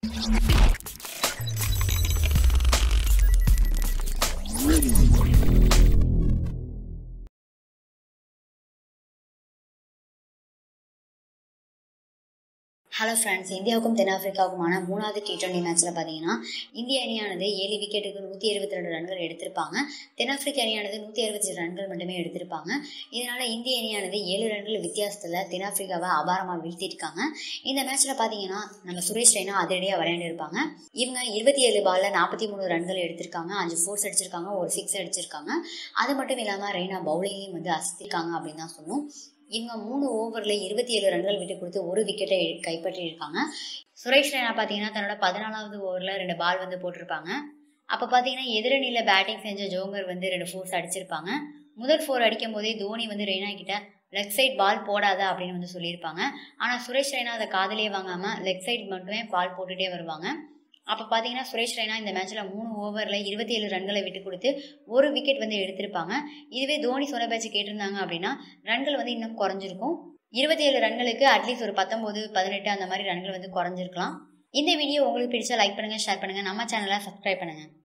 hello friends இந்தியாவுக்கும் தென்னாப்பிரிக்காவுக்குமான மூணாவது T twenty மேட்ச்சில் பார்த்தீங்கன்னா இந்திய அணியானது ஏழு விக்கெட்டுக்கு நூற்றி இருபத்தி ரெண்டு ரன்கள் எடுத்திருப்பாங்க தென்னாப்பிரிக்க அணியானது நூற்றி அறுபத்தி ரன்கள் மட்டுமே எடுத்திருப்பாங்க இதனால் இந்திய அணியானது ஏழு ரன்கள் வித்தியாசத்தில் தென்னாப்பிரிக்காவை அபாரமாக வீழ்த்திருக்காங்க இந்த மேட்ச்சில் பார்த்தீங்கன்னா நம்ம சுரேஷ் ரெய்னா அதிரடியாக விளையாண்டுருப்பாங்க இவங்க இருபத்தி ஏழு பாலில் நாற்பத்தி மூணு ரன்கள் எடுத்திருக்காங்க அஞ்சு ஃபோர்ஸ் அடிச்சிருக்காங்க ஒரு சிக்ஸ் அடிச்சிருக்காங்க அது மட்டும் இல்லாமல் ரெய்னா பவுலிங்கையும் வந்து அசத்திருக்காங்க அப்படின்னு தான் சொல்லணும் இவங்க மூணு ஓவரில் இருபத்தி ஏழு ரன்கள் விட்டு கொடுத்து ஒரு விக்கெட்டை கைப்பற்றியிருக்காங்க சுரேஷ் ரெய்னா பார்த்தீங்கன்னா தன்னோட பதினாலாவது ஓவரில் ரெண்டு பால் வந்து போட்டிருப்பாங்க அப்போ பார்த்தீங்கன்னா எதிரணியில் பேட்டிங் செஞ்ச ஜோங்கர் வந்து ரெண்டு ஃபோர்ஸ் அடிச்சிருப்பாங்க முதல் ஃபோர் அடிக்கும் போதே தோனி வந்து ரெய்னா கிட்ட லெக் சைட் பால் போடாத அப்படின்னு வந்து சொல்லியிருப்பாங்க ஆனால் சுரேஷ் ரெய்னா அதை காதலே வாங்காமல் லெக் சைட் மட்டுமே பால் போட்டுகிட்டே வருவாங்க அப்போ பார்த்தீங்கன்னா சுரேஷ் ரெய்னா இந்த மேட்ச்சில் மூணு ஓவரில் இருபத்தி ஏழு ரன்களை விட்டு கொடுத்து ஒரு விக்கெட் வந்து எடுத்திருப்பாங்க இதுவே தோனி சொன்ன பேச்சு கேட்டிருந்தாங்க அப்படின்னா ரன்கள் வந்து இன்னும் குறைஞ்சிருக்கும் இருபத்தி ஏழு ரன்களுக்கு அட்லீஸ்ட் ஒரு பத்தொம்போது பதினெட்டு அந்த மாதிரி ரன்கள் வந்து குறைஞ்சிருக்கலாம் இந்த வீடியோ உங்களுக்கு பிடிச்சா லைக் பண்ணுங்கள் ஷேர் பண்ணுங்கள் நம்ம சேனலை சப்ஸ்கிரைப் பண்ணுங்கள்